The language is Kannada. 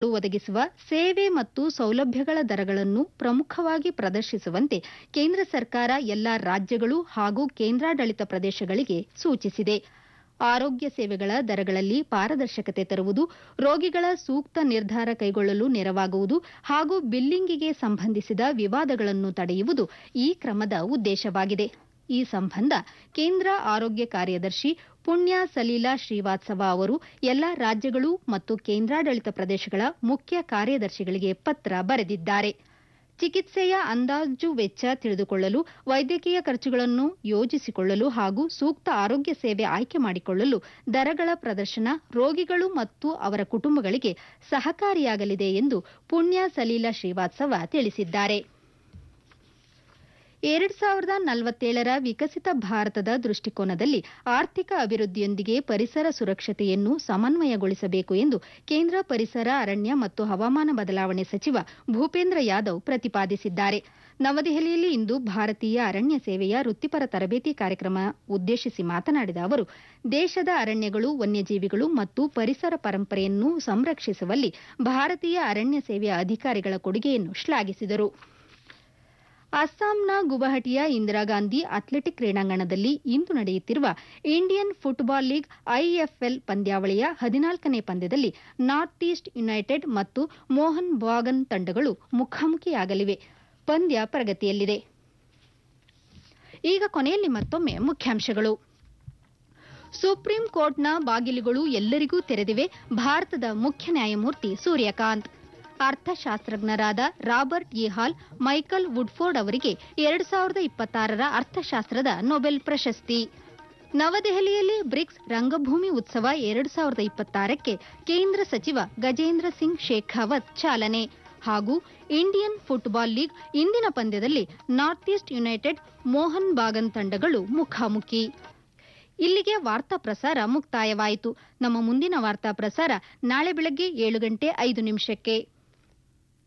ಒದಗಿಸುವ ಸೇವೆ ಮತ್ತು ಸೌಲಭ್ಯಗಳ ದರಗಳನ್ನು ಪ್ರಮುಖವಾಗಿ ಪ್ರದರ್ಶಿಸುವಂತೆ ಕೇಂದ್ರ ಸರ್ಕಾರ ಎಲ್ಲಾ ರಾಜ್ಯಗಳು ಹಾಗೂ ಕೇಂದ್ರಾಡಳಿತ ಪ್ರದೇಶಗಳಿಗೆ ಸೂಚಿಸಿದೆ ಆರೋಗ್ಯ ಸೇವೆಗಳ ದರಗಳಲ್ಲಿ ಪಾರದರ್ಶಕತೆ ತರುವುದು ರೋಗಿಗಳ ಸೂಕ್ತ ನಿರ್ಧಾರ ಕೈಗೊಳ್ಳಲು ನೆರವಾಗುವುದು ಹಾಗೂ ಬಿಲ್ಲಿಂಗಿಗೆ ಸಂಬಂಧಿಸಿದ ವಿವಾದಗಳನ್ನು ತಡೆಯುವುದು ಈ ಕ್ರಮದ ಉದ್ದೇಶವಾಗಿದೆ ಈ ಸಂಬಂಧ ಕೇಂದ್ರ ಆರೋಗ್ಯ ಕಾರ್ಯದರ್ಶಿ ಪುಣ್ಯ ಸಲೀಲಾ ಶ್ರೀವಾತ್ಸವ ಅವರು ಎಲ್ಲಾ ರಾಜ್ಯಗಳು ಮತ್ತು ಕೇಂದ್ರಾಡಳಿತ ಪ್ರದೇಶಗಳ ಮುಖ್ಯ ಕಾರ್ಯದರ್ಶಿಗಳಿಗೆ ಪತ್ರ ಬರೆದಿದ್ದಾರೆ ಚಿಕಿತ್ಸೆಯ ಅಂದಾಜು ವೆಚ್ಚ ತಿಳಿದುಕೊಳ್ಳಲು ವೈದ್ಯಕೀಯ ಖರ್ಚುಗಳನ್ನು ಯೋಜಿಸಿಕೊಳ್ಳಲು ಹಾಗೂ ಸೂಕ್ತ ಆರೋಗ್ಯ ಸೇವೆ ಆಯ್ಕೆ ಮಾಡಿಕೊಳ್ಳಲು ದರಗಳ ಪ್ರದರ್ಶನ ರೋಗಿಗಳು ಮತ್ತು ಅವರ ಕುಟುಂಬಗಳಿಗೆ ಸಹಕಾರಿಯಾಗಲಿದೆ ಎಂದು ಪುಣ್ಯ ಸಲೀಲಾ ಶ್ರೀವಾತ್ಸವ ತಿಳಿಸಿದ್ದಾರೆ ಎರಡ್ ಸಾವಿರದ ನಲವತ್ತೇಳರ ವಿಕಸಿತ ಭಾರತದ ದೃಷ್ಟಿಕೋನದಲ್ಲಿ ಆರ್ಥಿಕ ಅಭಿವೃದ್ಧಿಯೊಂದಿಗೆ ಪರಿಸರ ಸುರಕ್ಷತೆಯನ್ನು ಸಮನ್ವಯಗೊಳಿಸಬೇಕು ಎಂದು ಕೇಂದ್ರ ಪರಿಸರ ಅರಣ್ಯ ಮತ್ತು ಹವಾಮಾನ ಬದಲಾವಣೆ ಸಚಿವ ಭೂಪೇಂದ್ರ ಯಾದವ್ ಪ್ರತಿಪಾದಿಸಿದ್ದಾರೆ ನವದೆಹಲಿಯಲ್ಲಿ ಇಂದು ಭಾರತೀಯ ಅರಣ್ಯ ಸೇವೆಯ ವೃತ್ತಿಪರ ತರಬೇತಿ ಕಾರ್ಯಕ್ರಮ ಉದ್ದೇಶಿಸಿ ಮಾತನಾಡಿದ ಅವರು ದೇಶದ ಅರಣ್ಯಗಳು ವನ್ಯಜೀವಿಗಳು ಮತ್ತು ಪರಿಸರ ಪರಂಪರೆಯನ್ನು ಸಂರಕ್ಷಿಸುವಲ್ಲಿ ಭಾರತೀಯ ಅರಣ್ಯ ಸೇವೆಯ ಅಧಿಕಾರಿಗಳ ಕೊಡುಗೆಯನ್ನು ಶ್ಲಾಘಿಸಿದರು ಅಸ್ಸಾಂನ ಗುವಾಹಟಿಯ ಇಂದಿರಾಗಾಂಧಿ ಅಥ್ಲೆಟಿಕ್ ಕ್ರೀಡಾಂಗಣದಲ್ಲಿ ಇಂದು ನಡೆಯುತ್ತಿರುವ ಇಂಡಿಯನ್ ಫುಟ್ಬಾಲ್ ಲೀಗ್ ಐಎಫ್ಎಲ್ ಪಂದ್ಯಾವಳಿಯ ಹದಿನಾಲ್ಕನೇ ಪಂದ್ಯದಲ್ಲಿ ನಾರ್ತ್ ಈಸ್ಟ್ ಯುನೈಟೆಡ್ ಮತ್ತು ಮೋಹನ್ ಬಾಗನ್ ತಂಡಗಳು ಮುಖಾಮುಖಿಯಾಗಲಿವೆ ಪಂದ್ಯ ಪ್ರಗತಿಯಲ್ಲಿದೆ ಈಗ ಕೊನೆಯಲ್ಲಿ ಮತ್ತೊಮ್ಮೆ ಮುಖ್ಯಾಂಶಗಳು ಸುಪ್ರೀಂ ಕೋರ್ಟ್ನ ಬಾಗಿಲುಗಳು ಎಲ್ಲರಿಗೂ ತೆರೆದಿವೆ ಭಾರತದ ಮುಖ್ಯ ನ್ಯಾಯಮೂರ್ತಿ ಸೂರ್ಯಕಾಂತ್ ಅರ್ಥಶಾಸ್ತ್ರಜ್ಞರಾದ Robert E Hall Michael Woodford ಅವರಿಗೆ ಎರಡು ಸಾವಿರದ ಇಪ್ಪತ್ತಾರರ ಅರ್ಥಶಾಸ್ತ್ರದ ನೊಬೆಲ್ ಪ್ರಶಸ್ತಿ ನವದೆಹಲಿಯಲ್ಲಿ ಬ್ರಿಕ್ಸ್ ರಂಗಭೂಮಿ ಉತ್ಸವ ಎರಡು ಸಾವಿರದ ಇಪ್ಪತ್ತಾರಕ್ಕೆ ಕೇಂದ್ರ ಸಚಿವ ಗಜೇಂದ್ರ ಸಿಂಗ್ ಶೇಖಾವತ್ ಚಾಲನೆ ಹಾಗೂ ಇಂಡಿಯನ್ ಫುಟ್ಬಾಲ್ ಲೀಗ್ ಇಂದಿನ ಪಂದ್ಯದಲ್ಲಿ North East United Mohun Bagan ತಂಡಗಳು ಮುಖಾಮುಖಿ ಇಲ್ಲಿಗೆ ವಾರ್ತಾ ಪ್ರಸಾರ ಮುಕ್ತಾಯವಾಯಿತು ನಮ್ಮ ಮುಂದಿನ ವಾರ್ತಾ ಪ್ರಸಾರ ನಾಳೆ ಬೆಳಗ್ಗೆ ಏಳು ಗಂಟೆ ಐದು ನಿಮಿಷಕ್ಕೆ